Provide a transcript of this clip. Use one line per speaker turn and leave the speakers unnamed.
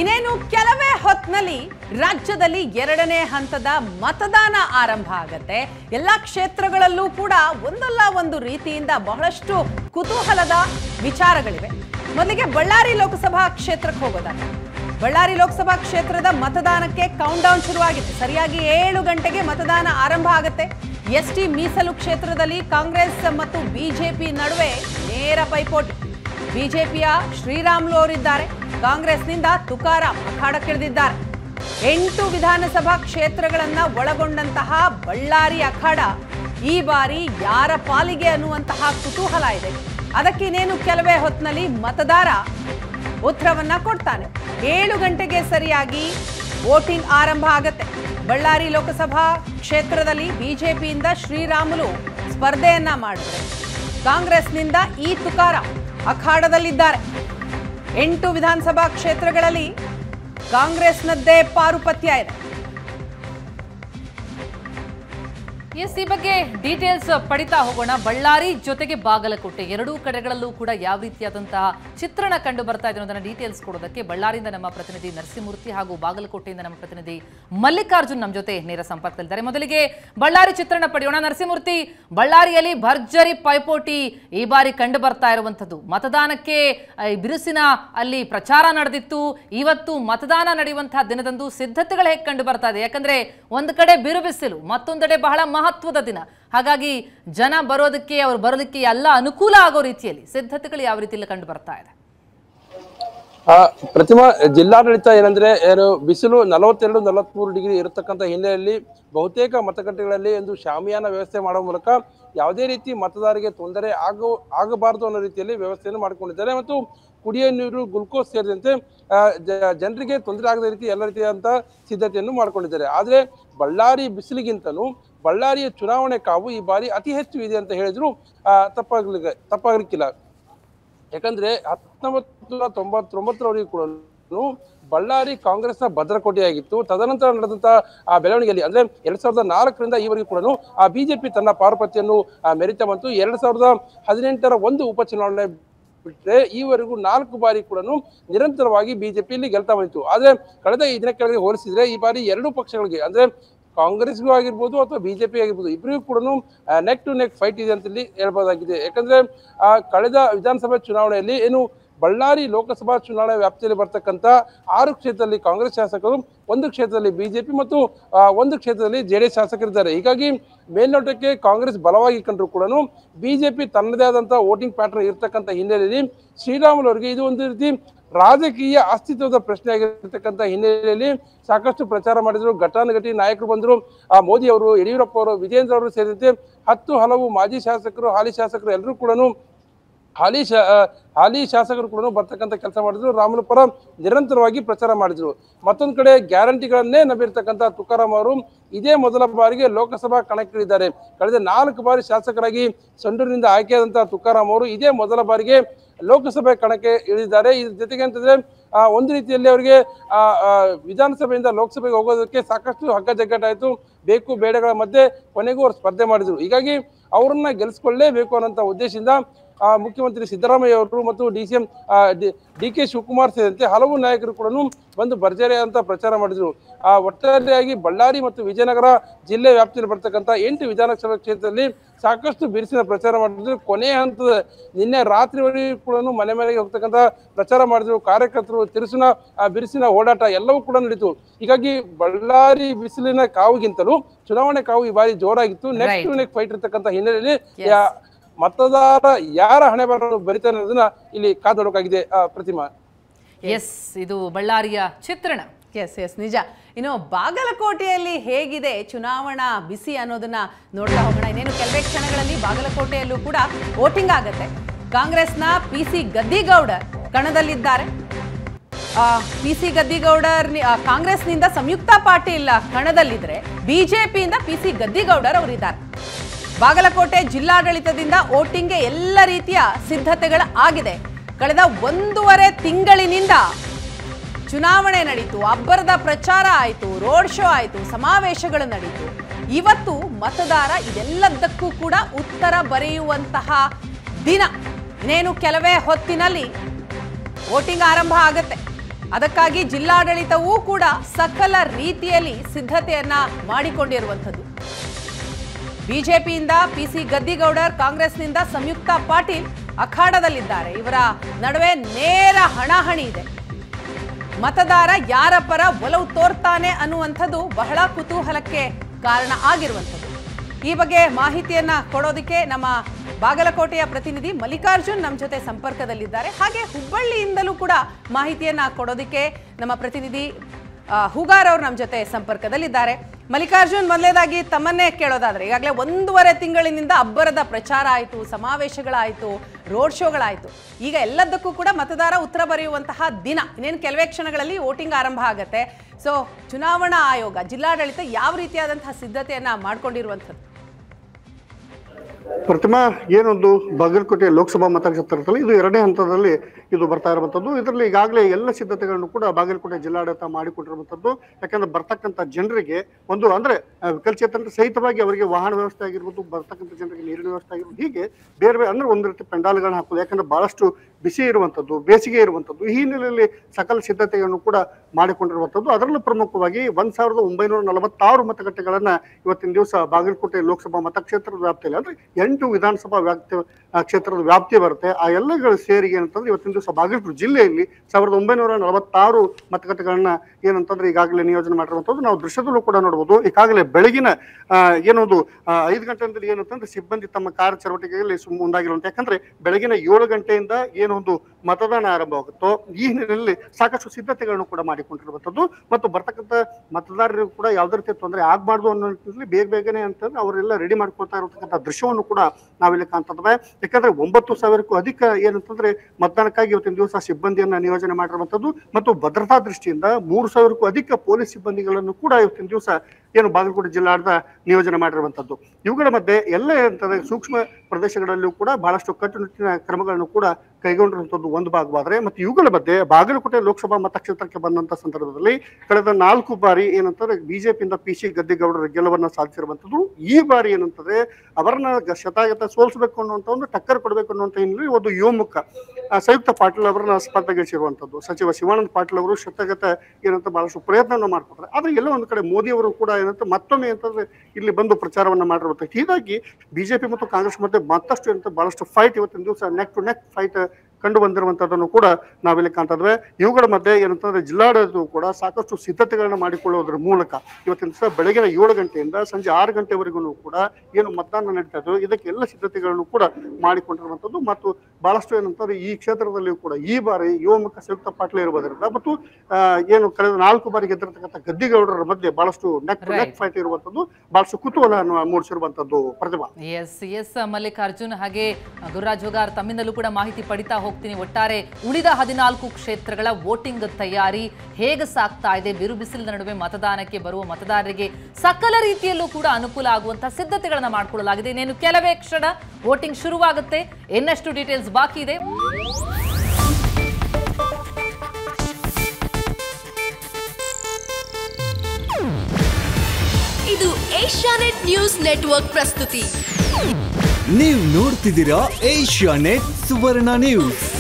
ಇನ್ನೇನು ಕೆಲವೇ ಹೊತ್ತಿನಲ್ಲಿ ರಾಜ್ಯದಲ್ಲಿ ಎರಡನೇ ಹಂತದ ಮತದಾನ ಆರಂಭ ಆಗತ್ತೆ ಎಲ್ಲ ಕ್ಷೇತ್ರಗಳಲ್ಲೂ ಕೂಡ ಒಂದಲ್ಲ ಒಂದು ರೀತಿಯಿಂದ ಬಹಳಷ್ಟು ಕುತೂಹಲದ ವಿಚಾರಗಳಿವೆ ಮೊದಲಿಗೆ ಬಳ್ಳಾರಿ ಲೋಕಸಭಾ ಕ್ಷೇತ್ರಕ್ಕೆ ಹೋಗೋದಾದ್ರೆ ಬಳ್ಳಾರಿ ಲೋಕಸಭಾ ಕ್ಷೇತ್ರದ ಮತದಾನಕ್ಕೆ ಕೌಂಟ್ ಡೌನ್ ಶುರುವಾಗಿದೆ ಸರಿಯಾಗಿ ಏಳು ಗಂಟೆಗೆ ಮತದಾನ ಆರಂಭ ಆಗುತ್ತೆ ಎಸ್ಟಿ ಮೀಸಲು ಕ್ಷೇತ್ರದಲ್ಲಿ ಕಾಂಗ್ರೆಸ್ ಮತ್ತು ಬಿಜೆಪಿ ನಡುವೆ ನೇರ ಪೈಪೋಟಿ ಬಿಜೆಪಿಯ ಶ್ರೀರಾಮುಲು ಅವರಿದ್ದಾರೆ ಕಾಂಗ್ರೆಸ್ನಿಂದ ತುಕಾರಾಂ ಅಖಾಡಕ್ಕಿಳಿದಿದ್ದಾರೆ ಎಂಟು ವಿಧಾನಸಭಾ ಕ್ಷೇತ್ರಗಳನ್ನ ಒಳಗೊಂಡಂತಹ ಬಳ್ಳಾರಿ ಅಖಾಡ ಈ ಬಾರಿ ಯಾರ ಪಾಲಿಗೆ ಅನ್ನುವಂತಹ ಕುತೂಹಲ ಇದೆ ಅದಕ್ಕೆ ಇನ್ನೇನು ಕೆಲವೇ ಹೊತ್ತಿನಲ್ಲಿ ಮತದಾರ ಉತ್ತರವನ್ನ ಕೊಡ್ತಾನೆ ಏಳು ಗಂಟೆಗೆ ಸರಿಯಾಗಿ ವೋಟಿಂಗ್ ಆರಂಭ ಆಗತ್ತೆ ಬಳ್ಳಾರಿ ಲೋಕಸಭಾ ಕ್ಷೇತ್ರದಲ್ಲಿ ಬಿಜೆಪಿಯಿಂದ ಶ್ರೀರಾಮುಲು ಸ್ಪರ್ಧೆಯನ್ನ ಮಾಡಿದ್ರೆ ಕಾಂಗ್ರೆಸ್ನಿಂದ ಈ ತುಕಾರಾಂ ಅಖಾಡದಲ್ಲಿದ್ದಾರೆ ಎಂಟು ವಿಧಾನಸಭಾ ಕ್ಷೇತ್ರಗಳಲ್ಲಿ ಕಾಂಗ್ರೆಸ್ನದ್ದೇ ಪಾರುಪತ್ಯ ಇದೆ
ಎಸ್ ಈ ಬಗ್ಗೆ ಡೀಟೇಲ್ಸ್ ಪಡಿತಾ ಹೋಗೋಣ ಬಳ್ಳಾರಿ ಜೊತೆಗೆ ಬಾಗಲಕೋಟೆ ಎರಡೂ ಕಡೆಗಳಲ್ಲೂ ಕೂಡ ಯಾವ ರೀತಿಯಾದಂತಹ ಚಿತ್ರಣ ಕಂಡು ಬರ್ತಾ ಇದೆ ಅನ್ನೋದನ್ನ ಡೀಟೇಲ್ಸ್ ಕೊಡೋದಕ್ಕೆ ಬಳ್ಳಾರಿಯಿಂದ ನಮ್ಮ ಪ್ರತಿನಿಧಿ ನರಸಿಂಹಮೂರ್ತಿ ಹಾಗೂ ಬಾಗಲಕೋಟೆಯಿಂದ ನಮ್ಮ ಪ್ರತಿನಿಧಿ ಮಲ್ಲಿಕಾರ್ಜುನ್ ನಮ್ಮ ಜೊತೆ ನೇರ ಸಂಪರ್ಕದಲ್ಲಿದ್ದಾರೆ ಮೊದಲಿಗೆ ಬಳ್ಳಾರಿ ಚಿತ್ರಣ ಪಡೆಯೋಣ ನರಸಿಂಹಮೂರ್ತಿ ಬಳ್ಳಾರಿಯಲ್ಲಿ ಭರ್ಜರಿ ಪೈಪೋಟಿ ಈ ಬಾರಿ ಕಂಡು ಬರ್ತಾ ಇರುವಂಥದ್ದು ಮತದಾನಕ್ಕೆ ಆ, ಈ ಬಿರುಸಿನ ಅಲ್ಲಿ ಪ್ರಚಾರ ನಡೆದಿತ್ತು ಇವತ್ತು ಮತದಾನ ನಡೆಯುವಂತಹ ದಿನದಂದು ಸಿದ್ಧತೆಗಳು ಹೇಗೆ ಕಂಡು ಬರ್ತಾ ಇದೆ ಯಾಕಂದ್ರೆ ಒಂದು ಕಡೆ ಬಿರು ಬಿಸಿಲು ಮತ್ತೊಂದೆಡೆ ಬಹಳ ಮಹತ್ವದ ದಿನ ಹಾಗಾಗಿ ಜನ ಬರೋದಕ್ಕೆ ಅವ್ರು ಬರೋದಕ್ಕೆ ಎಲ್ಲ ಅನುಕೂಲ ಆಗೋ ರೀತಿಯಲ್ಲಿ ಸಿದ್ಧತೆಗಳು ಯಾವ ರೀತಿಯಲ್ಲಿ ಕಂಡು ಬರ್ತಾ ಇದೆ
ಆ, ಪ್ರತಿಮಾ ಜಿಲ್ಲಾಡಳಿತ ಏನಂದ್ರೆ ಏನು ಬಿಸಿಲು ನಲವತ್ತೆರಡು ನಲವತ್ಮೂರು ಡಿಗ್ರಿ ಇರತಕ್ಕಂಥ ಹಿನ್ನೆಲೆಯಲ್ಲಿ ಬಹುತೇಕ ಮತಗಟ್ಟೆಗಳಲ್ಲಿ ಒಂದು ಶಾಮಿಯಾನ ವ್ಯವಸ್ಥೆ ಮಾಡುವ ಮೂಲಕ ಯಾವುದೇ ರೀತಿ ಮತದಾರರಿಗೆ ತೊಂದರೆ ಆಗೋ ಆಗಬಾರದು ಅನ್ನೋ ರೀತಿಯಲ್ಲಿ ವ್ಯವಸ್ಥೆಯನ್ನು ಮಾಡಿಕೊಂಡಿದ್ದಾರೆ ಮತ್ತು ಕುಡಿಯುವ ನೀರು ಗ್ಲುಕೋಸ್ ಸೇರಿದಂತೆ ಆ, ಜ- ಜನರಿಗೆ ತೊಂದರೆ ಆಗದ ರೀತಿ ಎಲ್ಲ ರೀತಿಯಾದಂಥ ಸಿದ್ಧತೆಯನ್ನು ಮಾಡಿಕೊಂಡಿದ್ದಾರೆ ಆದರೆ ಬಳ್ಳಾರಿ ಬಿಸಿಲಿಗಿಂತಲೂ ಬಳ್ಳಾರಿಯ ಚುನಾವಣೆ ಕಾವು ಈ ಬಾರಿ ಅತಿ ಹೆಚ್ಚು ಇದೆ ಅಂತ ಹೇಳಿದ್ರು ಆ, ತಪ್ಪಾಗ್ಲಿಕ್ಕೆ ತಪ್ಪಾಗ್ಲಿಕ್ಕಿಲ್ಲ ಯಾಕಂದ್ರೆ ಹತ್ತೊಂಬತ್ತು ನೂರ ತೊಂಬತ್ತೊಂಬತ್ತರವರೆಗೂ ಕೂಡ ಬಳ್ಳಾರಿ ಕಾಂಗ್ರೆಸ್ನ ಭದ್ರಕೋಟೆಯಾಗಿತ್ತು ತದನಂತರ ನಡೆದಂತ ಆ ಬೆಳವಣಿಗೆಯಲ್ಲಿ ಅಂದ್ರೆ ಎರಡ್ ಸಾವಿರದ ನಾಲ್ಕರಿಂದ ಈವರೆಗೂ ಕೂಡ ಆ ಬಿಜೆಪಿ ತನ್ನ ಪಾರುಪತ್ಯನ್ನು ಆ, ಮೆರಿತಾ ಬಂತು ಎರಡ್ ಸಾವಿರದ ಹದಿನೆಂಟರ ಒಂದು ಉಪಚುನಾವಣೆ ಬಿಟ್ರೆ ಈವರೆಗೂ ನಾಲ್ಕು ಬಾರಿ ಕೂಡ ನಿರಂತರವಾಗಿ ಬಿಜೆಪಿಯಲ್ಲಿ ಗೆಲ್ತಾ ಬಂತು ಆದ್ರೆ ಕಳೆದ ಈ ದಿನಗಳಿಗೆ ಹೋಲಿಸಿದ್ರೆ ಈ ಬಾರಿ ಎರಡು ಪಕ್ಷಗಳಿಗೆ ಅಂದ್ರೆ ಕಾಂಗ್ರೆಸ್ಗೂ ಆಗಿರ್ಬೋದು ಅಥವಾ ಬಿಜೆಪಿ ಆಗಿರ್ಬೋದು ಇಬ್ಬರಿಗೂ ಕೂಡ ನೆಕ್ ಟು ನೆಕ್ ಫೈಟ್ ಇದೆ ಅಂತ ಇಲ್ಲಿ ಹೇಳ್ಬೋದಾಗಿದೆ ಯಾಕಂದ್ರೆ ಆ ಕಳೆದ ವಿಧಾನಸಭಾ ಚುನಾವಣೆಯಲ್ಲಿ ಏನು ಬಳ್ಳಾರಿ ಲೋಕಸಭಾ ಚುನಾವಣೆ ವ್ಯಾಪ್ತಿಯಲ್ಲಿ ಬರ್ತಕ್ಕಂಥ ಆರು ಕ್ಷೇತ್ರದಲ್ಲಿ ಕಾಂಗ್ರೆಸ್ ಶಾಸಕರು ಒಂದು ಕ್ಷೇತ್ರದಲ್ಲಿ ಬಿಜೆಪಿ ಮತ್ತು ಆ, ಒಂದು ಕ್ಷೇತ್ರದಲ್ಲಿ ಜೆಡಿಎಸ್ ಶಾಸಕರಿದ್ದಾರೆ ಹೀಗಾಗಿ ಮೇಲ್ನೋಟಕ್ಕೆ ಕಾಂಗ್ರೆಸ್ ಬಲವಾಗಿ ಕಂಡ್ರು ಕೂಡ ಬಿಜೆಪಿ ತನ್ನದೇ ಆದಂತಹ ವೋಟಿಂಗ್ ಪ್ಯಾಟರ್ನ್ ಇರ್ತಕ್ಕಂಥ ಹಿನ್ನೆಲೆಯಲ್ಲಿ ಶ್ರೀರಾಮುಲು ಅವರಿಗೆ ಇದು ಒಂದು ರೀತಿ ರಾಜಕೀಯ ಅಸ್ತಿತ್ವದ ಪ್ರಶ್ನೆ ಆಗಿರ್ತಕ್ಕಂಥ ಹಿನ್ನೆಲೆಯಲ್ಲಿ ಸಾಕಷ್ಟು ಪ್ರಚಾರ ಮಾಡಿದ್ರು ಘಟಾನುಘಟಿ ನಾಯಕರು ಬಂದರು ಆ ಮೋದಿ ಅವರು ಯಡಿಯೂರಪ್ಪ ಅವರು ವಿಜೇಂದ್ರ ಅವರು ಸೇರಿದಂತೆ ಹತ್ತು ಹಲವು ಮಾಜಿ ಶಾಸಕರು ಹಾಲಿ ಶಾಸಕರು ಎಲ್ಲರೂ ಕೂಡ ಹಾಲಿ ಶಾ ಆ, ಹಾಲಿ ಶಾಸಕರು ಕೂಡ ಬರ್ತಕ್ಕಂಥ ಕೆಲಸ ಮಾಡಿದ್ರು ರಾಮುಲು ಪರ ನಿರಂತರವಾಗಿ ಪ್ರಚಾರ ಮಾಡಿದ್ರು ಮತ್ತೊಂದು ಕಡೆ ಗ್ಯಾರಂಟಿಗಳನ್ನೇ ನಂಬಿರ್ತಕ್ಕಂಥ ತುಕಾರಾಂ ಅವರು ಇದೇ ಮೊದಲ ಬಾರಿಗೆ ಲೋಕಸಭಾ ಕಣಕ್ಕಿಳಿದ್ದಾರೆ ಕಳೆದ ನಾಲ್ಕು ಬಾರಿ ಶಾಸಕರಾಗಿ ಸಂಡೂರಿನಿಂದ ಆಯ್ಕೆಯಾದಂತಹ ತುಕಾರಾಂ ಅವರು ಇದೇ ಮೊದಲ ಬಾರಿಗೆ ಲೋಕಸಭೆ ಕಣಕ್ಕೆ ಇಳಿದಿದ್ದಾರೆ ಇದ್ರ ಜೊತೆಗೆ ಅಂತಂದ್ರೆ ಆ, ಒಂದು ರೀತಿಯಲ್ಲಿ ಅವರಿಗೆ ಆ, ಆ, ವಿಧಾನಸಭೆಯಿಂದ ಲೋಕಸಭೆಗೆ ಹೋಗೋದಕ್ಕೆ ಸಾಕಷ್ಟು ಹಗ್ಗ ಜಗ್ಗಾಟಾಯ್ತು ಬೇಕು ಬೇಡಗಳ ಮಧ್ಯೆ ಕೊನೆಗೂ ಅವರು ಸ್ಪರ್ಧೆ ಮಾಡಿದ್ರು ಹೀಗಾಗಿ ಅವರನ್ನ ಗೆಲ್ಲಿಸ್ಕೊಳ್ಳೇಬೇಕು ಅನ್ನೋಂಥ ಉದ್ದೇಶದಿಂದ ಆ, ಮುಖ್ಯಮಂತ್ರಿ ಸಿದ್ದರಾಮಯ್ಯ ಅವರು ಮತ್ತು D C M D K Shivakumar ಸೇರಿದಂತೆ ಹಲವು ನಾಯಕರು ಕೂಡ ಬಂದು ಭರ್ಜರಿಯಾದಂಥ ಪ್ರಚಾರ ಮಾಡಿದ್ರು ಆ ಒಟ್ಟಾರೆಯಾಗಿ ಬಳ್ಳಾರಿ ಮತ್ತು ವಿಜಯನಗರ ಜಿಲ್ಲೆ ವ್ಯಾಪ್ತಿಯಲ್ಲಿ ಬರ್ತಕ್ಕಂಥ ಎಂಟು ವಿಧಾನಸಭಾ ಕ್ಷೇತ್ರದಲ್ಲಿ ಸಾಕಷ್ಟು ಬಿರುಸಿನ ಪ್ರಚಾರ ಮಾಡಿದ್ರು ಕೊನೆಯ ಹಂತದ ನಿನ್ನೆ ರಾತ್ರಿವರೆಗೂ ಕೂಡ ಮನೆ ಮನೆಗೆ ಹೋಗ್ತಕ್ಕಂಥ ಪ್ರಚಾರ ಮಾಡಿದ್ರು ಕಾರ್ಯಕರ್ತರು ತಿರುಸಿನ ಆ ಬಿರುಸಿನ ಓಡಾಟ ಎಲ್ಲವೂ ಕೂಡ ನಡೀತು ಹೀಗಾಗಿ ಬಳ್ಳಾರಿ ಬಿಸಿಲಿನ ಕಾವುಗಿಂತಲೂ ಚುನಾವಣೆ ಕಾವು ಈ ಬಾರಿ ಜೋರಾಗಿತ್ತು next
Right.
To neck fight ಇರ್ತಕ್ಕಂಥ ಹಿನ್ನೆಲೆಯಲ್ಲಿ ಯಾ- ಮತದಾರ ಯಾರ ಹಣೆ ಬರ ಬರಿತಾನೆ ಅನ್ನೋದನ್ನ ಇಲ್ಲಿ ಕಾದೊಡಕಾಗಿದೆ ಪ್ರತಿಮಾ
ಎಸ್ ಇದು ಬಳ್ಳಾರಿಯ ಚಿತ್ರಣ
ಎಸ್ ಎಸ್ ನಿಜ ಇನ್ನು ಬಾಗಲಕೋಟೆಯಲ್ಲಿ ಹೇಗಿದೆ ಚುನಾವಣಾ ಬಿಸಿ ಅನ್ನೋದನ್ನ ನೋಡ್ತಾ ಹೋಗೋಣ ಇನ್ನೇನು ಕೆಲವೇ ಕ್ಷಣಗಳಲ್ಲಿ ಬಾಗಲಕೋಟೆಯಲ್ಲೂ ಕೂಡ ವೋಟಿಂಗ್ ಆಗತ್ತೆ ಕಾಂಗ್ರೆಸ್ನ ಪಿ ಸಿ ಗದ್ದಿಗೌಡರ್ ಕಣದಲ್ಲಿದ್ದಾರೆ ಪಿ ಸಿ ಗದ್ದಿಗೌಡರ್ ನಿ- ಆ, ಕಾಂಗ್ರೆಸ್ನಿಂದ ಸಂಯುಕ್ತ ಪಾಟೀಲ್ ಕಣದಲ್ಲಿದ್ರೆ ಬಿಜೆಪಿಯಿಂದ ಪಿ ಸಿ ಗದ್ದಿಗೌಡರ್ ಅವರಿದ್ದಾರೆ ಬಾಗಲಕೋಟೆ ಜಿಲ್ಲಾಡಳಿತದಿಂದ ವೋಟಿಂಗ್ಗೆ ಎಲ್ಲ ರೀತಿಯ ಸಿದ್ಧತೆಗಳು ಆಗಿದೆ ಕಳೆದ ಒಂದೂವರೆ ತಿಂಗಳಿನಿಂದ ಚುನಾವಣೆ ನಡೀತು ಅಬ್ಬರದ ಪ್ರಚಾರ ಆಯಿತು ರೋಡ್ ಶೋ ಆಯಿತು ಸಮಾವೇಶಗಳು ನಡೀತು ಇವತ್ತು ಮತದಾರ ಇದೆಲ್ಲದಕ್ಕೂ ಕೂಡ ಉತ್ತರ ಬರೆಯುವಂತಹ ದಿನ ಇನ್ನೇನು ಕೆಲವೇ ಹೊತ್ತಿನಲ್ಲಿ ವೋಟಿಂಗ್ ಆರಂಭ ಆಗತ್ತೆ ಅದಕ್ಕಾಗಿ ಜಿಲ್ಲಾಡಳಿತವೂ ಕೂಡ ಸಕಲ ರೀತಿಯಲ್ಲಿ ಸಿದ್ಧತೆಯನ್ನ ಮಾಡಿಕೊಂಡಿರುವಂಥದ್ದು ಬಿಜೆಪಿಯಿಂದ ಪಿಸಿ ಗದ್ದಿಗೌಡರ್ ಕಾಂಗ್ರೆಸ್ನಿಂದ ಸಂಯುಕ್ತ ಪಾಟೀಲ್ ಅಖಾಡದಲ್ಲಿದ್ದಾರೆ ಇವರ ನಡುವೆ ನೇರ ಹಣಾಹಣಿ ಇದೆ ಮತದಾರ ಯಾರ ಪರ ಒಲವು ತೋರ್ತಾನೆ ಅನ್ನುವಂಥದ್ದು ಬಹಳ ಕುತೂಹಲಕ್ಕೆ ಕಾರಣ ಆಗಿರುವಂಥದ್ದು ಈ ಬಗ್ಗೆ ಮಾಹಿತಿಯನ್ನ ಕೊಡೋದಕ್ಕೆ ನಮ್ಮ ಬಾಗಲಕೋಟೆಯ ಪ್ರತಿನಿಧಿ ಮಲ್ಲಿಕಾರ್ಜುನ್ ನಮ್ಮ ಜೊತೆ ಸಂಪರ್ಕದಲ್ಲಿದ್ದಾರೆ ಹಾಗೆ ಹುಬ್ಬಳ್ಳಿಯಿಂದಲೂ ಕೂಡ ಮಾಹಿತಿಯನ್ನ ಕೊಡೋದಕ್ಕೆ ನಮ್ಮ ಪ್ರತಿನಿಧಿ ಆ, ಹೂಗಾರ್ ಅವರು ನಮ್ಮ ಜೊತೆ ಸಂಪರ್ಕದಲ್ಲಿದ್ದಾರೆ ಮಲ್ಲಿಕಾರ್ಜುನ್ ಮೊದಲನೇದಾಗಿ ತಮ್ಮನ್ನೇ ಕೇಳೋದಾದ್ರೆ ಈಗಾಗಲೇ ಒಂದೂವರೆ ತಿಂಗಳಿನಿಂದ ಅಬ್ಬರದ ಪ್ರಚಾರ ಆಯಿತು ಸಮಾವೇಶಗಳಾಯಿತು ರೋಡ್ ಶೋಗಳಾಯಿತು ಈಗ ಎಲ್ಲದಕ್ಕೂ ಕೂಡ ಮತದಾರ ಉತ್ತರ ಬರೆಯುವಂತಹ ದಿನ ಇನ್ನೇನು ಕೆಲವೇ ಕ್ಷಣಗಳಲ್ಲಿ ವೋಟಿಂಗ್ ಆರಂಭ ಆಗುತ್ತೆ ಸೊ ಚುನಾವಣಾ ಆಯೋಗ ಜಿಲ್ಲಾಡಳಿತ ಯಾವ ರೀತಿಯಾದಂತಹ ಸಿದ್ಧತೆಯನ್ನ ಮಾಡ್ಕೊಂಡಿರುವಂಥದ್ದು
ಪ್ರತಿಮಾ ಏನೊಂದು ಬಾಗಲಕೋಟೆ ಲೋಕಸಭಾ ಮತಕ್ಷೇತ್ರದಲ್ಲಿ ಇದು ಎರಡನೇ ಹಂತದಲ್ಲಿ ಇದು ಬರ್ತಾ ಇರುವಂತದ್ದು ಇದರಲ್ಲಿ ಈಗಾಗಲೇ ಎಲ್ಲ ಸಿದ್ಧತೆಗಳನ್ನು ಕೂಡ ಬಾಗಲಕೋಟೆ ಜಿಲ್ಲಾಡಳಿತ ಮಾಡಿಕೊಂಡಿರುವಂತದ್ದು ಯಾಕಂದ್ರೆ ಬರ್ತಕ್ಕಂಥ ಜನರಿಗೆ ಒಂದು ಅಂದ್ರೆ ಆ, ವಿಕಲಚೇತನರ ಸಹಿತವಾಗಿ ಅವರಿಗೆ ವಾಹನ ವ್ಯವಸ್ಥೆ ಆಗಿರ್ಬೋದು ಬರ್ತಕ್ಕಂಥ ಜನರಿಗೆ ನೀರಿನ ವ್ಯವಸ್ಥೆ ಆಗಿರ್ಬೋದು ಹೀಗೆ ಬೇರೆ ಬೇರೆ ಅಂದ್ರೆ ಒಂದು ರೀತಿ ಪೆಂಡಾಲ್ಗಳನ್ನ ಹಾಕೋದು ಯಾಕಂದ್ರೆ ಬಹಳಷ್ಟು ಬಿಸಿ ಇರುವಂತದ್ದು ಬೇಸಿಗೆ ಇರುವಂತದ್ದು ಈ ಹಿನ್ನೆಲೆಯಲ್ಲಿ ಸಕಲ ಸಿದ್ಧತೆಯನ್ನು ಕೂಡ ಮಾಡಿಕೊಂಡಿರುವಂತದ್ದು ಅದರಲ್ಲೂ ಪ್ರಮುಖವಾಗಿ ಒಂದ್ ಸಾವಿರದ ಒಂಬೈನೂರ ನಲವತ್ತಾರು ಮತಗಟ್ಟೆಗಳನ್ನ ಇವತ್ತಿನ ದಿವಸ ಬಾಗಲಕೋಟೆ ಲೋಕಸಭಾ ಮತಕ್ಷೇತ್ರದ ವ್ಯಾಪ್ತಿಯಲ್ಲಿ ಅಂದ್ರೆ ಎಂಟು ವಿಧಾನಸಭಾ ವ್ಯಾಪ್ತಿ ಆ, ಕ್ಷೇತ್ರದ ವ್ಯಾಪ್ತಿ ಬರುತ್ತೆ ಆ ಎಲ್ಲಗಳ ಸೇರಿಗೆ ಏನಂತಂದ್ರೆ ಇವತ್ತಿನ ದಿವಸ ಬಾಗಲಕೋಟೆ ಜಿಲ್ಲೆಯಲ್ಲಿ ಸಾವಿರದ ಒಂಬೈನೂರ ನಲವತ್ತಾರು ಮತಗಟ್ಟೆಗಳನ್ನ ಏನಂತಂದ್ರೆ ಈಗಾಗಲೇ ನಿಯೋಜನೆ ಮಾಡಿರುವಂತದ್ದು ನಾವು ದೃಶ್ಯದಲ್ಲೂ ಕೂಡ ನೋಡಬಹುದು ಈಗಾಗಲೇ ಬೆಳಗಿನ ಆ, ಏನೊಂದು ಆ, ಐದು ಗಂಟೆಯಿಂದ ಏನಂತಂದ್ರೆ ಸಿಬ್ಬಂದಿ ತಮ್ಮ ಕಾರ್ಯಚಟುವಟಿಕೆಯಲ್ಲಿ ಸು- ಮುಂದಾಗಿರುವಂತ ಯಾಕಂದ್ರೆ ಬೆಳಗಿನ ಏಳು ಗಂಟೆಯಿಂದ ಏನೊಂದು ಮತದಾನ ಆರಂಭವಾಗುತ್ತೋ ಈ ಹಿನ್ನೆಲೆಯಲ್ಲಿ ಸಾಕಷ್ಟು ಸಿದ್ಧತೆಗಳನ್ನು ಕೂಡ ಮಾಡಿಕೊಂಡಿರುವಂತದ್ದು ಮತ್ತು ಬರ್ತಕ್ಕಂಥ ಮತದಾರರಿಗೂ ಕೂಡ ಯಾವುದೇ ರೀತಿಯ ತೊಂದರೆ ಆಗ್ಬಾರ್ದು ಅನ್ನೋ ನಿಟ್ಟಿನಲ್ಲಿ ಬೇಗ ಬೇಗನೆ ಅಂತಂದ್ರೆ ಅವರೆಲ್ಲ ರೆಡಿ ಮಾಡ್ಕೊಳ್ತಾ ಇರತಕ್ಕಂಥ ದೃಶ್ಯವನ್ನು ಕೂಡ ನಾವಿಲ್ಲಿ ಕಾಣ್ತದ್ವೆ ಯಾಕಂದ್ರೆ ಒಂಬತ್ತು ಸಾವಿರಕ್ಕೂ ಅಧಿಕ ಏನಂತಂದ್ರೆ ಮತದಾನಕ್ಕಾಗಿ ಇವತ್ತಿನ ದಿವಸ ಸಿಬ್ಬಂದಿಯನ್ನ ನಿಯೋಜನೆ ಮಾಡಿರುವಂತದ್ದು ಮತ್ತು ಭದ್ರತಾ ದೃಷ್ಟಿಯಿಂದ ಮೂರು ಸಾವಿರಕ್ಕೂ ಅಧಿಕ ಪೊಲೀಸ್ ಸಿಬ್ಬಂದಿಗಳನ್ನು ಕೂಡ ಇವತ್ತಿನ ದಿವಸ ಏನು ಬಾಗಲಕೋಟೆ ಜಿಲ್ಲಾಡಳಿತ ನಿಯೋಜನೆ ಮಾಡಿರುವಂತದ್ದು ಇವುಗಳ ಮಧ್ಯೆ ಎಲ್ಲ ಏನಂತಂದ್ರೆ ಸೂಕ್ಷ್ಮ ಪ್ರದೇಶಗಳಲ್ಲೂ ಕೂಡ ಬಹಳಷ್ಟು ಕಟ್ಟುನಿಟ್ಟಿನ ಕ್ರಮಗಳನ್ನು ಕೂಡ ಕೈಗೊಂಡಿರುವಂತದ್ದು ಒಂದು ಭಾಗವಾದ್ರೆ ಮತ್ತು ಇವುಗಳ ಮಧ್ಯೆ ಬಾಗಲಕೋಟೆ ಲೋಕಸಭಾ ಮತಕ್ಷೇತ್ರಕ್ಕೆ ಬಂದಂತ ಸಂದರ್ಭದಲ್ಲಿ ಕಳೆದ ನಾಲ್ಕು ಬಾರಿ ಏನಂತಂದ್ರೆ ಬಿಜೆಪಿಯಿಂದ ಪಿ ಸಿ ಗದ್ದಿಗೌಡರ ಗೆಲುವನ್ನ ಸಾಧಿಸಿರುವಂತದ್ದು ಈ ಬಾರಿ ಏನಂತಂದ್ರೆ ಅವರನ್ನ ಗ- ಶತಾಯತ ಸೋಲಿಸಬೇಕು ಅನ್ನುವಂತ ಒಂದು ಟಕ್ಕರ್ ಕೊಡಬೇಕು ಅನ್ನುವಂತ ಹಿನ್ನೆಲೆ ಒಂದು ಯುವಮುಖ ಆ, ಸಂಯುಕ್ತ ಪಾಟೀಲ್ ಅವರನ್ನ ಸ್ಪರ್ಧೆಗಿಳಿಸಿರುವಂತದ್ದು ಸಚಿವ ಶಿವಾನಂದ ಪಾಟೀಲ್ ಅವರು ಶತಗತ ಏನಂತ ಬಹಳಷ್ಟು ಪ್ರಯತ್ನವನ್ನು ಮಾಡ್ಕೊತಾರೆ ಆದ್ರೆ ಎಲ್ಲೋ ಒಂದು ಕಡೆ ಮೋದಿ ಅವರು ಕೂಡ ಏನಂತ ಮತ್ತೊಮ್ಮೆ ಅಂತಂದ್ರೆ ಇಲ್ಲಿ ಬಂದು ಪ್ರಚಾರವನ್ನ ಮಾಡಿರುವಂತ ಹೀಗಾಗಿ ಬಿಜೆಪಿ ಮತ್ತು ಕಾಂಗ್ರೆಸ್ ಮಧ್ಯೆ ಮತ್ತಷ್ಟು ಏನಂತ ಬಹಳಷ್ಟು ಫೈಟ್ ಇವತ್ತಿನ ದಿವಸ ನೆಕ್ ಟು ನೆಕ್ ಫೈಟ್ ಕಂಡು ಬಂದಿರುವಂತದ್ದನ್ನು ಕೂಡ ನಾವಿಲ್ಲಿ ಕಾಣ್ತದ್ವೆ ಇವುಗಳ ಮಧ್ಯೆ ಏನಂತಂದ್ರೆ ಜಿಲ್ಲಾಡಳಿತವು ಕೂಡ ಸಾಕಷ್ಟು ಸಿದ್ಧತೆಗಳನ್ನ ಮಾಡಿಕೊಳ್ಳೋದ್ರ ಮೂಲಕ ಇವತ್ತಿನ ದಿವಸ ಬೆಳಗಿನ ಏಳು ಗಂಟೆಯಿಂದ ಸಂಜೆ ಆರು ಗಂಟೆವರೆಗೂ ಕೂಡ ಏನು ಮತದಾನ ನಡೀತಾ ಇದ್ದು ಇದಕ್ಕೆ ಎಲ್ಲ ಸಿದ್ಧತೆಗಳನ್ನು ಕೂಡ ಮಾಡಿಕೊಂಡಿರುವಂತದ್ದು ಮತ್ತು ಬಹಳಷ್ಟು ಏನಂತಂದ್ರೆ ಈ ಕ್ಷೇತ್ರದಲ್ಲಿಯೂ ಕೂಡ ಈ ಬಾರಿ ಯುವಮುಖ ಸಂಯುಕ್ತ ಪಾಟೀಲ್ ಇರುವುದರಿಂದ ಮತ್ತು ಆ, ಏನು ಕಳೆದ ನಾಲ್ಕು ಬಾರಿ ಗೆದ್ದಿರತಕ್ಕಂಥ ಗದ್ದಿಗೌಡರ ಮಧ್ಯೆ ಬಹಳಷ್ಟು neck to neck
Right.
Fight ಇರುವಂತದ್ದು ಬಹಳಷ್ಟು ಕುತೂಹಲವನ್ನು ಮೂಡಿಸಿರುವಂತದ್ದು ಪ್ರತಿಭಾ
ಎಸ್ ಎಸ್ ಮಲ್ಲಿಕಾರ್ಜುನ್ ಹಾಗೆ ಗುರುರಾಜ್ ಹೋಗಾರ್ ತಮ್ಮಿಂದಲೂ ಕೂಡ ಮಾಹಿತಿ ಪಡಿತಾ ಹೋಗ್ತೀನಿ ಒಟ್ಟಾರೆ ಉಳಿದ ಹದಿನಾಲ್ಕು ಕ್ಷೇತ್ರಗಳ ವೋಟಿಂಗ್ ತಯಾರಿ ಹೇಗೆ ಸಾಗ್ತಾ ಇದೆ ಬಿರು ಬಿಸಿಲಿನ ನಡುವೆ ಮತದಾನಕ್ಕೆ ಬರುವ ಮತದಾರರಿಗೆ ಸಕಲ ರೀತಿಯಲ್ಲೂ ಕೂಡ ಅನುಕೂಲ ಆಗುವಂತಹ ಸಿದ್ಧತೆಗಳನ್ನ ಮಾಡಿಕೊಳ್ಳಲಾಗಿದೆ ಇನ್ನೇನು ಕೆಲವೇ ಕ್ಷಣ ವೋಟಿಂಗ್ ಶುರುವಾಗುತ್ತೆ ಇನ್ನಷ್ಟು ಡೀಟೇಲ್ಸ್ ಬಾಕಿ ಇದೆ
ಇದು ಏಷ್ಯಾನೆಟ್ ನ್ಯೂಸ್ ನೆಟ್ವರ್ಕ್ ಪ್ರಸ್ತುತಿ
ನೀವು ನೋಡ್ತಿದ್ದೀರಾ ಏಷ್ಯಾ ನೆಟ್ ಸುವರ್ಣ ನ್ಯೂಸ್